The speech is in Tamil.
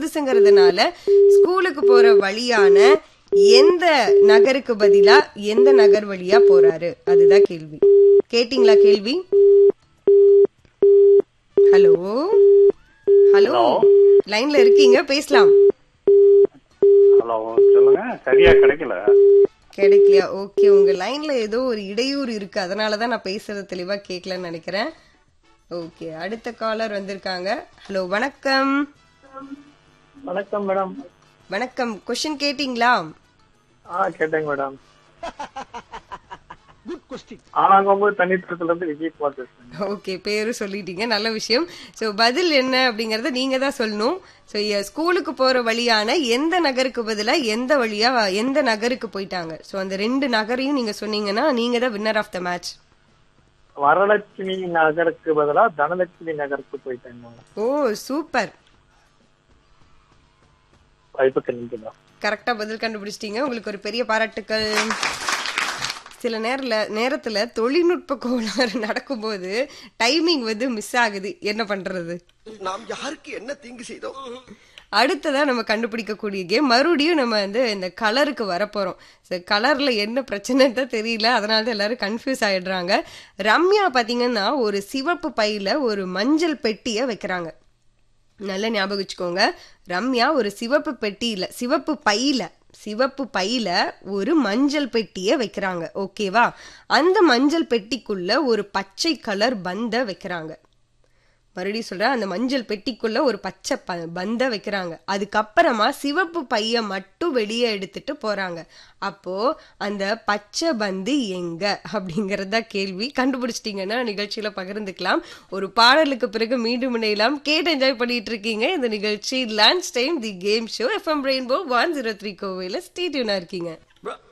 புதுசுங்கிறதுனால ஸ்கூலுக்கு போற வழியான எந்த நகருக்கு பதிலா எந்த நகர் வழியா போறாரு அதுதான் கேள்வி கேட்டிங்களா கேள்வி ஹலோ ஹலோ லைன்ல இருக்கீங்க பேசலாம் ஹலோ சொல்லுங்க சரியா கிடைக்கல கிடைக்கலையா ஓகே உங்க லைன்ல ஏதோ ஒரு இடையூறு இருக்கு அதனாலதான் நான் பேசுறது தெளிவா கேட்கலன்னு நினைக்கிறேன் ஓகே அடுத்த காலர் வந்திருக்காங்க ஹலோ வணக்கம் வணக்கம் மேடம் வணக்கம் கொஸ்டின் கேட்டிங்களா ஆ கேட்டேங்க மேடம் ஆனாங்கொம்பு தண்ணீர்த்தத்துல இருந்து விஜயகுமார் பேசுறேன் ஓகே பேரு சொல்லிட்டீங்க நல்ல விஷயம் ஸோ பதில் என்ன அப்படிங்கறத நீங்க தான் சொல்லணும் ஸோ ஸ்கூலுக்கு போற வழியான எந்த நகருக்கு பதிலா எந்த வழியா எந்த நகருக்கு போயிட்டாங்க ஸோ அந்த ரெண்டு நகரையும் நீங்க சொன்னீங்கன்னா நீங்க தான் winner of the match Varalakshmi நகருக்கு பதிலா தனலட்சுமி நகருக்கு போயிட்டாங்க மேடம் ஓ சூப்பர் வாய்ப்புக்கு நன்றி மேடம் கரெக்டா பதில் கண்டுபிடிச்சிட்டீங்க உங்களுக்கு ஒரு பெரிய பாராட்டுக்கள் சில நேரல நேரத்துல தொழில்நுட்ப கோளாறு நடக்கும்போது டைமிங் வந்து மிஸ் ஆகுது என்ன பண்றது நாம் யாருக்கு என்ன தீங்கு செய்தோம் அடுத்ததா நம்ம கண்டுபிடிக்கக்கூடிய கேம் மறுபடியும் நம்ம வந்து இந்த கலருக்கு வரப்போறோம் ஸோ கலர்ல என்ன பிரச்சனைன்னு தான் தெரியல அதனால தான் எல்லாரும் கன்ஃபியூஸ் ஆயிடுறாங்க ரம்யா பாத்தீங்கன்னா ஒரு சிவப்பு பையில ஒரு மஞ்சள் பெட்டியை வைக்கிறாங்க நல்லா ஞாபகம் வச்சுக்கோங்க ரம்யா ஒரு சிவப்பு பெட்டியில சிவப்பு பையில சிவப்பு பையில ஒரு மஞ்சள் பெட்டியை வைக்கிறாங்க ஓகேவா அந்த மஞ்சள் பெட்டிக்குள்ள ஒரு பச்சை கலர் பந்த வைக்கிறாங்க மறுபடியும் சொல்றேன் அந்த மஞ்சள் பெட்டிக்குள்ள ஒரு பச்சை ப பந்த வைக்கிறாங்க அதுக்கப்புறமா சிவப்பு பைய மட்டும் வெளியே எடுத்துட்டு போறாங்க அப்போ அந்த பச்சை பந்து எங்க அப்படிங்கறத கேள்வி கண்டுபிடிச்சிட்டீங்கன்னா நிகழ்ச்சியில பகிர்ந்துக்கலாம் ஒரு பாடலுக்கு பிறகு மீண்டும் இணையலாம் கேட்டு என்ஜாய் பண்ணிட்டு இருக்கீங்க இந்த நிகழ்ச்சி lunch time the game show FM rainbow one zero three கோவையில ஸ்டேட்யூனா இருக்கீங்க